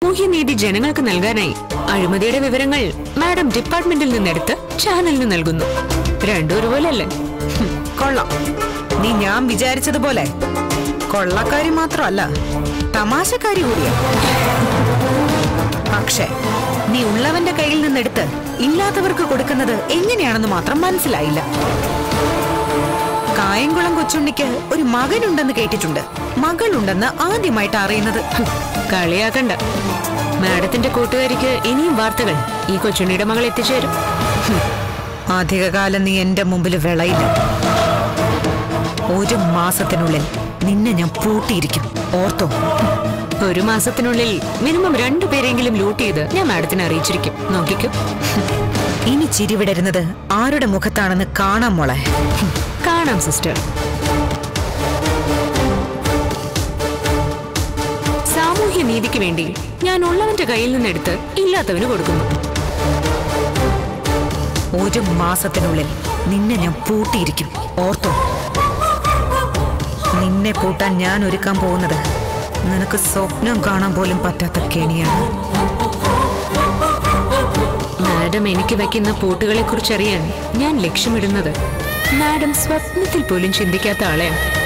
സാമൂഹ്യനീതി ജനങ്ങൾക്ക് നൽകാനായി അഴിമതിയുടെ വിവരങ്ങൾ മാഡം ഡിപ്പാർട്ട്മെന്റിൽ നിന്നെടുത്ത് ചാനലിന് നൽകുന്നു രണ്ടും ഒരുപോലല്ലേ ഹും, കൊള്ളാം നീ ഞാൻ വിചാരിച്ചതുപോലെ കൊള്ളക്കാരി മാത്രമല്ല തമാശക്കാരി കൂടിയാ പക്ഷേ നീ ഉള്ളവന്റെ കയ്യിൽ നിന്നെടുത്ത് ഇല്ലാത്തവർക്ക് കൊടുക്കുന്നത് എങ്ങനെയാണെന്ന് മാത്രം മനസ്സിലായില്ല കായംകുളം കൊച്ചുണ്ണിക്ക് ഒരു മകനുണ്ടെന്ന് കേട്ടിട്ടുണ്ട് മകളുണ്ടെന്ന് ആദ്യമായിട്ട് അറിയുന്നത് ഹും, കളിയാക്കണ്ട മാഡത്തിന്റെ കൂട്ടുകാരിക്ക് ഇനിയും വാർത്തകൾ ഈ കൊച്ചുണ്ണിയുടെ മകൾ എത്തിച്ചേരും ഹും, അധികകാലം നീ എന്റെ മുമ്പിൽ വിളയില്ല ഒരു മാസത്തിനുള്ളിൽ നിന്നെ ഞാൻ പൂട്ടിയിരിക്കും ഓർത്തോ ഒരു മാസത്തിനുള്ളിൽ മിനിമം രണ്ടു പേരെങ്കിലും ലൂട്ട് ചെയ്ത് ഞാൻ മാഡത്തിനെ അറിയിച്ചിരിക്കും നോക്കിക്കോ ഇനി ചിരിവിടരുന്നത് ആരുടെ മുഖത്താണെന്ന് കാണാം മോളെ കാണാം സിസ്റ്റർ സാമൂഹ്യ നീതിക്ക് വേണ്ടി ഞാൻ ഉള്ളവന്റെ കയ്യിൽ നിന്നെടുത്ത് ഇല്ലാത്തവന് കൊടുക്കുന്നു ഒരു മാസത്തിനുള്ളിൽ നിന്നെ ഞാൻ പൂട്ടിയിരിക്കും ഓർത്തോ നിന്നെ പൂട്ടാൻ ഞാൻ ഒരുക്കാൻ പോകുന്നത് നിനക്ക് സ്വപ്നം കാണാൻ പോലും പറ്റാത്ത കെണിയാണ് മാഡം എനിക്ക് വയ്ക്കുന്ന പൂട്ടുകളെ കുറിച്ചറിയാൻ ഞാൻ ലക്ഷ്യമിടുന്നത് മാഡം സ്വപ്നത്തിൽ പോലും ചിന്തിക്കാത്ത ആളെയാണ്